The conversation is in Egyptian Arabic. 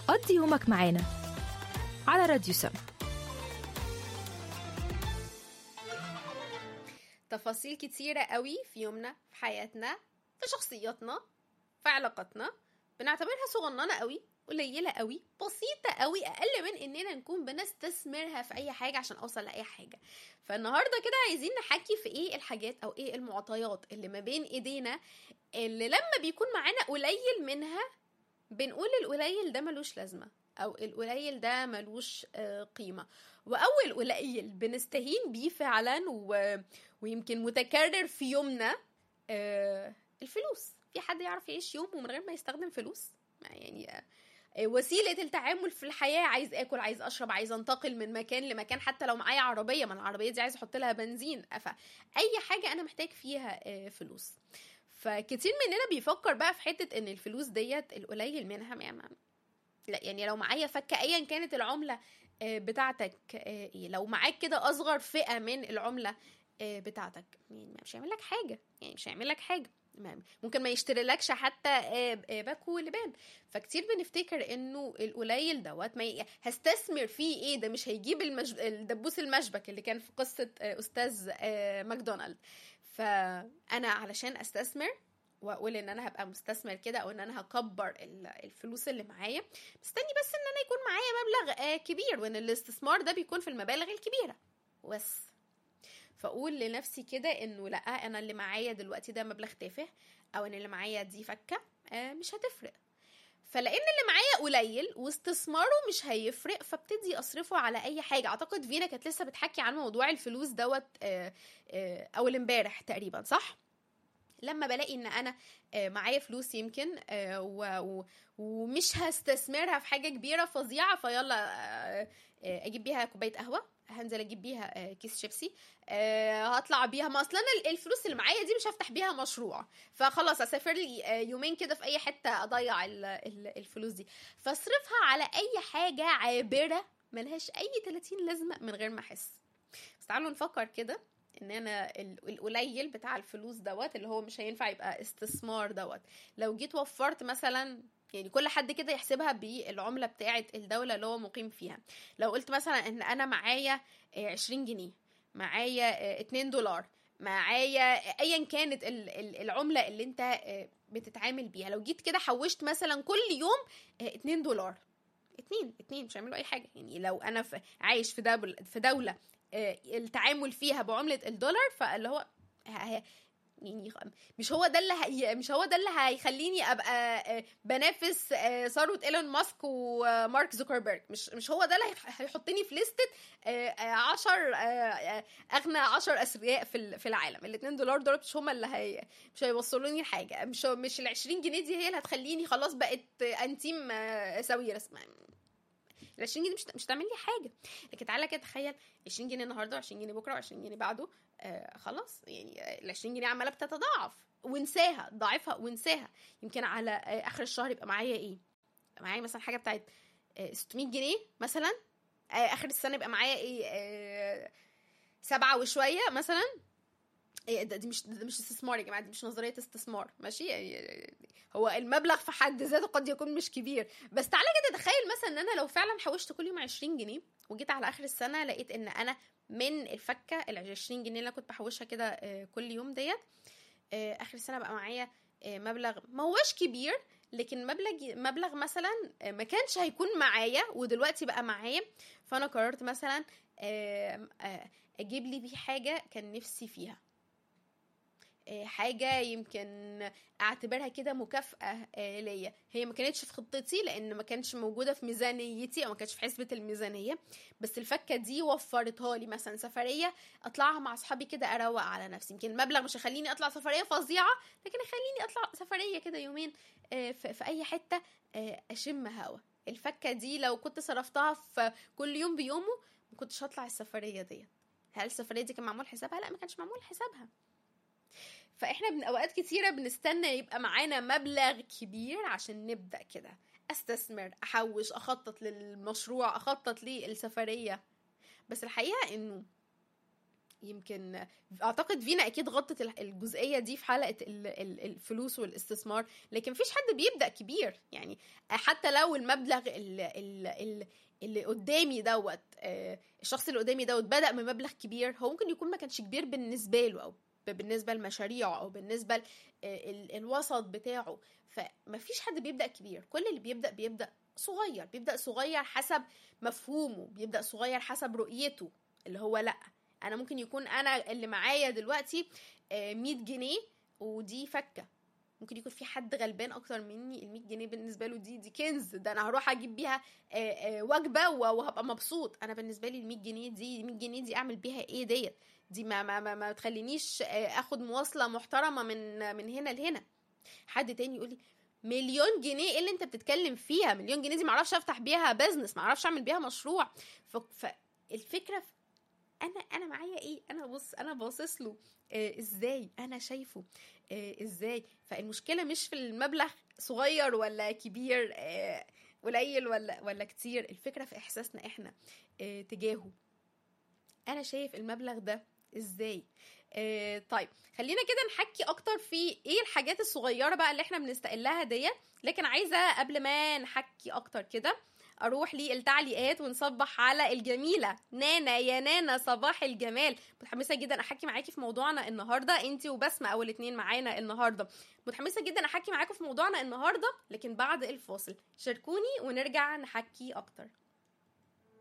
قضي يومك معانا على راديو سم تفاصيل كتيرة قوي في يومنا في حياتنا في شخصياتنا في علاقاتنا بنعتبرها صغننة قوي قليلة قوي بسيطة قوي أقل من إننا نكون بنستثمرها في أي حاجة عشان أوصل لأي حاجة فالنهاردة كده عايزين نحكي في إيه الحاجات أو إيه المعطيات اللي ما بين إيدينا اللي لما بيكون معانا قليل منها بنقول القليل ده ملوش لازمة أو القليل ده ملوش آه، قيمة وأول قليل بنستهين بيه فعلا و... ويمكن متكرر في يومنا آه، الفلوس في حد يعرف يعيش يوم ومن غير ما يستخدم فلوس ما يعني آه، وسيلة التعامل في الحياة عايز اكل عايز اشرب عايز انتقل من مكان لمكان حتى لو معايا عربية ما العربية دي عايز احط لها بنزين فاي حاجة انا محتاج فيها آه، فلوس فكتير مننا بيفكر بقى في حتة ان الفلوس ديت القليل منها ما- ما- لا يعني لو معايا فكة ايا كانت العملة آه، بتاعتك آه، ايه لو معاك كده اصغر فئة من العملة آه، بتاعتك يعني مش هيعمل لك حاجة يعني مش هيعمل لك حاجة ما- ممكن ما يشتريلكش حتى آه، آه، باكو لبان فكتير بنفتكر انه القليل دوت ما ي... هستثمر فيه ايه ده مش هيجيب المج... الدبوس المشبك اللي كان في قصة آه، استاذ آه، ماكدونالد فانا علشان استثمر واقول ان انا هبقى مستثمر كده او ان انا هكبر ال- الفلوس اللي معايا مستني بس ان انا يكون معايا مبلغ آه، كبير وان الاستثمار ده بيكون في المبالغ الكبيره بس فاقول لنفسي كده انه لا انا اللي معايا دلوقتي ده مبلغ تافه او ان اللي معايا دي فكه آه، مش هتفرق فلان اللي معايا قليل واستثماره مش هيفرق فابتدي اصرفه على اي حاجه اعتقد فينا كانت لسه بتحكي عن موضوع الفلوس دوت آه، آه، اول امبارح تقريبا صح لما بلاقي ان انا آه، معايا فلوس يمكن آه، و- و- ومش هستثمرها في حاجه كبيره فظيعه فيلا آه، آه، اجيب بيها كوبايه قهوه هنزل اجيب بيها آه، كيس شيبسي آه، هطلع بيها ما اصلا ال- الفلوس اللي معايا دي مش هفتح بيها مشروع فخلاص اسافر لي آه، يومين كده في اي حته اضيع ال- ال- الفلوس دي فاصرفها على اي حاجه عابره ملهاش اي 30 لازمه من غير ما احس بس تعالوا نفكر كده ان انا ال- القليل بتاع الفلوس دوت اللي هو مش هينفع يبقى استثمار دوت لو جيت وفرت مثلا يعني كل حد كده يحسبها بالعملة بتاعة الدولة اللي هو مقيم فيها لو قلت مثلا ان انا معايا آه، 20 جنيه معايا آه، 2 دولار معايا آه، ايا كانت ال- ال- العملة اللي انت آه، بتتعامل بيها لو جيت كده حوشت مثلا كل يوم آه، 2 دولار اتنين اتنين مش هيعملوا اي حاجه يعني لو انا في عايش في دول في دوله آه، التعامل فيها بعمله الدولار فاللي هو ه- ه- يعني خ- مش هو ده اللي هي مش هو ده اللي هيخليني ابقى آه، بنافس آه، ثروه ايلون ماسك ومارك زوكربيرج مش مش هو ده اللي هيح- هيحطني في لستة 10 اغنى 10 اثرياء في ال- في العالم ال 2 دولار دول مش هم اللي هي مش هيوصلوني لحاجه مش مش ال 20 جنيه دي هي اللي هتخليني خلاص بقت انتيم آه، ساويرس ما- ال 20 جنيه مش مش هتعمل لي حاجه لكن تعالى كده تخيل 20 جنيه النهارده و20 جنيه بكره و20 جنيه بعده آه خلاص يعني ال 20 جنيه عماله بتتضاعف وانساها ضاعفها وانساها يمكن على آه اخر الشهر يبقى معايا ايه يبقى معايا مثلا حاجه بتاعت آه 600 جنيه مثلا آه اخر السنه يبقى معايا ايه آه سبعة وشويه مثلا إيه ده دي مش ده مش استثمار يا جماعه دي مش نظريه استثمار ماشي يعني هو المبلغ في حد ذاته قد يكون مش كبير بس تعالى كده تخيل مثلا ان انا لو فعلا حوشت كل يوم 20 جنيه وجيت على اخر السنه لقيت ان انا من الفكه ال 20 جنيه اللي انا كنت بحوشها كده آه، كل يوم ديت آه، اخر السنه بقى معايا آه، مبلغ ما هوش كبير لكن مبلغ مبلغ مثلا آه، ما كانش هيكون معايا ودلوقتي بقى معايا فانا قررت مثلا آه، آه، اجيب لي بيه حاجه كان نفسي فيها آه، حاجة يمكن اعتبرها كده مكافأة آه، ليا هي ما كانتش في خطتي لان ما كانش موجودة في ميزانيتي او ما كانتش في حسبة الميزانية بس الفكة دي وفرتها لي مثلا سفرية اطلعها مع اصحابي كده اروق على نفسي يمكن المبلغ مش هيخليني اطلع سفرية فظيعة لكن يخليني اطلع سفرية كده يومين آه، في في اي حتة آه، اشم هوا الفكة دي لو كنت صرفتها في كل يوم بيومه ما كنتش هطلع السفرية ديت هل السفرية دي كان معمول حسابها؟ لا ما كانش معمول حسابها فاحنا من اوقات كتيره بنستنى يبقى معانا مبلغ كبير عشان نبدا كده استثمر احوش اخطط للمشروع اخطط للسفريه بس الحقيقه انه يمكن اعتقد فينا اكيد غطت ال- الجزئيه دي في حلقه ال- ال- الفلوس والاستثمار لكن مفيش حد بيبدا كبير يعني حتى لو المبلغ ال- ال- ال- اللي قدامي دوت آه، الشخص اللي قدامي دوت بدا بمبلغ كبير هو ممكن يكون ما كانش كبير بالنسبه له او ب- بالنسبه لمشاريعه او بالنسبه ل- آه، ال- الوسط بتاعه فمفيش حد بيبدا كبير كل اللي بيبدا بيبدا صغير بيبدا صغير حسب مفهومه بيبدا صغير حسب رؤيته اللي هو لا انا ممكن يكون انا اللي معايا دلوقتي آه، 100 جنيه ودي فكه ممكن يكون في حد غلبان اكتر مني ال 100 جنيه بالنسبه له دي دي كنز ده انا هروح اجيب بيها آه، آه، وجبه و- وهبقى مبسوط انا بالنسبه لي ال 100 جنيه دي 100 جنيه دي اعمل بيها ايه ديت دي ما ما ما, ما تخلينيش آه، اخد مواصله محترمه من من هنا لهنا حد تاني يقول لي مليون جنيه ايه اللي انت بتتكلم فيها مليون جنيه دي معرفش افتح بيها بزنس معرفش اعمل بيها مشروع ف... فالفكره في انا انا معايا ايه انا بص انا باصص له آه ازاي انا شايفه آه ازاي فالمشكله مش في المبلغ صغير ولا كبير آه قليل ولا ولا كتير الفكره في احساسنا احنا آه تجاهه انا شايف المبلغ ده ازاي آه طيب خلينا كده نحكي اكتر في ايه الحاجات الصغيره بقى اللي احنا بنستقلها ديت لكن عايزه قبل ما نحكي اكتر كده اروح للتعليقات ونصبح على الجميله نانا يا نانا صباح الجمال متحمسه جدا احكي معاكي في موضوعنا النهارده انت وبسمه اول اتنين معانا النهارده متحمسه جدا احكي معاكم في موضوعنا النهارده لكن بعد الفاصل شاركوني ونرجع نحكي اكتر